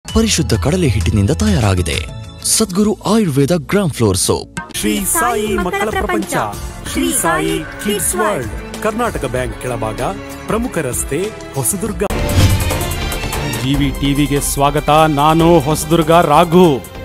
ಪರಿಶುದ್ಧ ಕಡಲೆ ಹಿಟ್ಟಿನಿಂದ ತಯಾರಾಗಿದೆ Sadguru Ayurveda gram flour soap Shri Sai ಮಕ್ಕಳ ಪ್ರಪಂಚ Shri Sai kids world Karnataka bank ಕೆಳಭಾಗ ಪ್ರಮುಖ ರಸ್ತೆ ಹೊಸದುರ್ಗ ಜಿವಿ ಟಿವಿಗೆ ಸ್ವಾಗತ ನಾನು ಹೊಸದುರ್ಗ ರಾಘು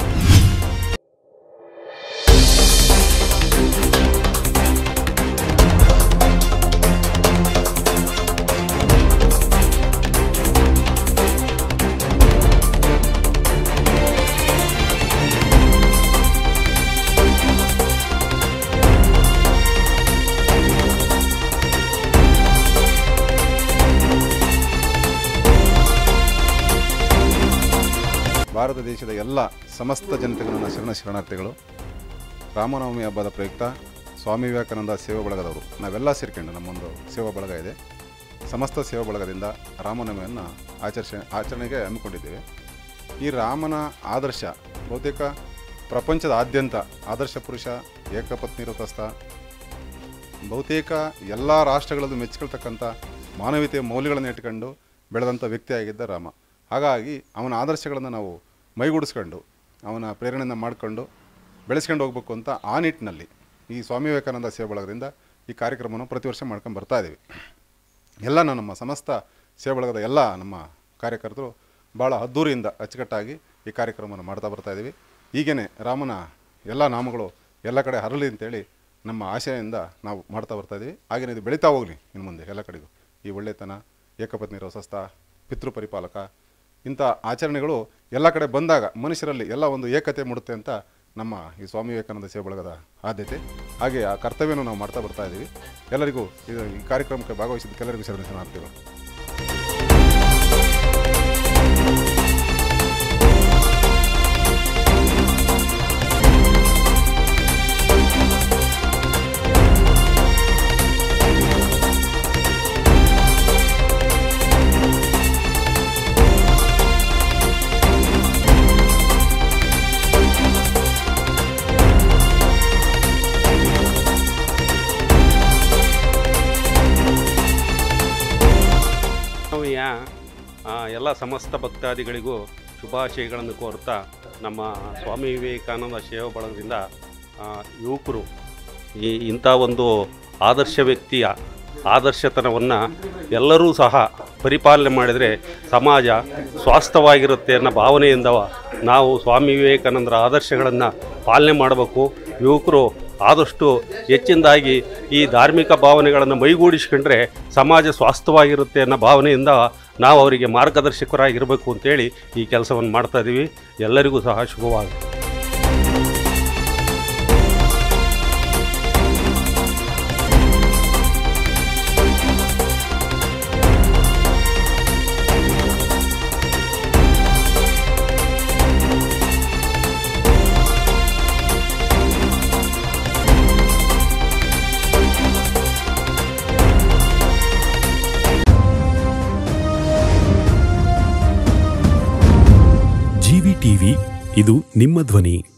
ಭಾರತ ದೇಶದ ಎಲ್ಲ ಸಮಸ್ತ ಜನತೆಗೂ ನನ್ನ ಶರಣ ಶರಣಾರ್ಥಿಗಳು ರಾಮನವಮಿ ಹಬ್ಬದ ಪ್ರಯುಕ್ತ ಸ್ವಾಮಿ ವಿವೇಕಾನಂದ ಸೇವಾ ಬಳಗದವರು ನಾವೆಲ್ಲ ಸೇರ್ಕೊಂಡು ನಮ್ಮೊಂದು ಸೇವಾ ಬಳಗ ಇದೆ ಸಮಸ್ತ ಸೇವಾ ಬಳಗದಿಂದ ರಾಮನವಮಿಯನ್ನು ಆಚರಿಸ ಆಚರಣೆಗೆ ಹಮ್ಮಿಕೊಂಡಿದ್ದೇವೆ ಈ ರಾಮನ ಆದರ್ಶ ಬಹುತೇಕ ಪ್ರಪಂಚದಾದ್ಯಂತ ಆದರ್ಶ ಪುರುಷ ಏಕಪತ್ನಿ ವ್ರತಸ್ಥ ಬಹುತೇಕ ಎಲ್ಲ ರಾಷ್ಟ್ರಗಳಲ್ಲೂ ಮೆಚ್ಚಿಕೊಳ್ತಕ್ಕಂಥ ಮಾನವೀಯತೆಯ ಮೌಲ್ಯಗಳನ್ನು ಇಟ್ಕೊಂಡು ಬೆಳೆದಂಥ ವ್ಯಕ್ತಿಯಾಗಿದ್ದ ರಾಮ ಹಾಗಾಗಿ ಅವನ ಆದರ್ಶಗಳನ್ನು ನಾವು ಮೈಗೂಡಿಸ್ಕೊಂಡು ಅವನ ಪ್ರೇರಣೆಯನ್ನು ಮಾಡಿಕೊಂಡು ಬೆಳೆಸ್ಕೊಂಡು ಹೋಗ್ಬೇಕು ಅಂತ ಆ ನಿಟ್ಟಿನಲ್ಲಿ ಈ ಸ್ವಾಮಿ ವಿವೇಕಾನಂದ ಸೇವಾ ಬಳಗದಿಂದ ಈ ಕಾರ್ಯಕ್ರಮವನ್ನು ಪ್ರತಿ ವರ್ಷ ಮಾಡ್ಕೊಂಡು ಬರ್ತಾ ಇದ್ದೀವಿ ಎಲ್ಲ ನಮ್ಮ ಸಮಸ್ತ ಸೇವಾ ಬಳಗದ ಎಲ್ಲ ನಮ್ಮ ಕಾರ್ಯಕರ್ತರು ಭಾಳ ಅದ್ಧೂರಿಯಿಂದ ಅಚ್ಚುಕಟ್ಟಾಗಿ ಈ ಕಾರ್ಯಕ್ರಮವನ್ನು ಮಾಡ್ತಾ ಬರ್ತಾ ಇದ್ದೀವಿ ಹೀಗೇ ರಾಮನ ಎಲ್ಲ ನಾಮಗಳು ಎಲ್ಲ ಕಡೆ ಹರಲಿ ಅಂತೇಳಿ ನಮ್ಮ ಆಶಯದಿಂದ ನಾವು ಮಾಡ್ತಾ ಬರ್ತಾ ಇದ್ದೀವಿ ಹಾಗೆಯೇ ಇದು ಬೆಳೀತಾ ಹೋಗಲಿ ಇನ್ನು ಮುಂದೆ ಎಲ್ಲ ಕಡೆಗೂ ಈ ಒಳ್ಳೆತನ ಏಕಪತ್ನಿ ರಸಸ್ಥ ಪಿತೃ ಪರಿಪಾಲಕ ಇಂಥ ಆಚರಣೆಗಳು ಎಲ್ಲ ಕಡೆ ಬಂದಾಗ ಮನುಷ್ಯರಲ್ಲಿ ಎಲ್ಲ ಒಂದು ಏಕತೆ ಮೂಡುತ್ತೆ ಅಂತ ನಮ್ಮ ಈ ಸ್ವಾಮಿ ವಿವೇಕಾನಂದ ಸೇವೆ ಬಳಗದ ಆದ್ಯತೆ ಹಾಗೆ ಆ ಕರ್ತವ್ಯನ ನಾವು ಮಾಡ್ತಾ ಬರ್ತಾ ಇದ್ದೀವಿ ಎಲ್ಲರಿಗೂ ಇದು ಈ ಕಾರ್ಯಕ್ರಮಕ್ಕೆ ಭಾಗವಹಿಸಿದ್ದಕ್ಕೆಲ್ಲರಿಗೂ ಶರಣ ಶರಣಾರ್ಥಿಗಳು ನವಮಿಯ ಆ, ಎಲ್ಲ ಸಮಸ್ತ ಭಕ್ತಾದಿಗಳಿಗೂ ಶುಭಾಶಯಗಳನ್ನು ಕೋರುತ್ತಾ ನಮ್ಮ ಸ್ವಾಮಿ ವಿವೇಕಾನಂದ ಸೇವಾ ಬಳಗದಿಂದ ಆ, ಯುವಕರು ಈ ಇಂಥ ಒಂದು ಆದರ್ಶ ವ್ಯಕ್ತಿಯ ಆದರ್ಶತನವನ್ನು ಎಲ್ಲರೂ ಸಹ ಪರಿಪಾಲನೆ ಮಾಡಿದರೆ ಸಮಾಜ ಸ್ವಾಸ್ಥ್ಯವಾಗಿರುತ್ತೆ ಅನ್ನೋ ಭಾವನೆಯಿಂದ ನಾವು ಸ್ವಾಮಿ ವಿವೇಕಾನಂದರ ಆದರ್ಶಗಳನ್ನು ಪಾಲನೆ ಮಾಡಬೇಕು ಯುವಕರು ಆದಷ್ಟು ಹೆಚ್ಚಿನದಾಗಿ ಈ ಧಾರ್ಮಿಕ ಭಾವನೆಗಳನ್ನು ಮೈಗೂಡಿಸ್ಕೊಂಡ್ರೆ ಸಮಾಜ ಸ್ವಾಸ್ಥ್ಯವಾಗಿರುತ್ತೆ ಅನ್ನೋ ಭಾವನೆಯಿಂದ ನಾವು ಅವರಿಗೆ ಮಾರ್ಗದರ್ಶಕರಾಗಿರಬೇಕು ಅಂತೇಳಿ ಈ ಕೆಲಸವನ್ನು ಮಾಡ್ತಾ ಇದ್ದೀವಿ ಎಲ್ಲರಿಗೂ ಸಹ ಶುಭವಾಗಲಿ ಜಿವಿ ಟಿವಿ ಇದು ನಿಮ್ಮ ಧ್ವನಿ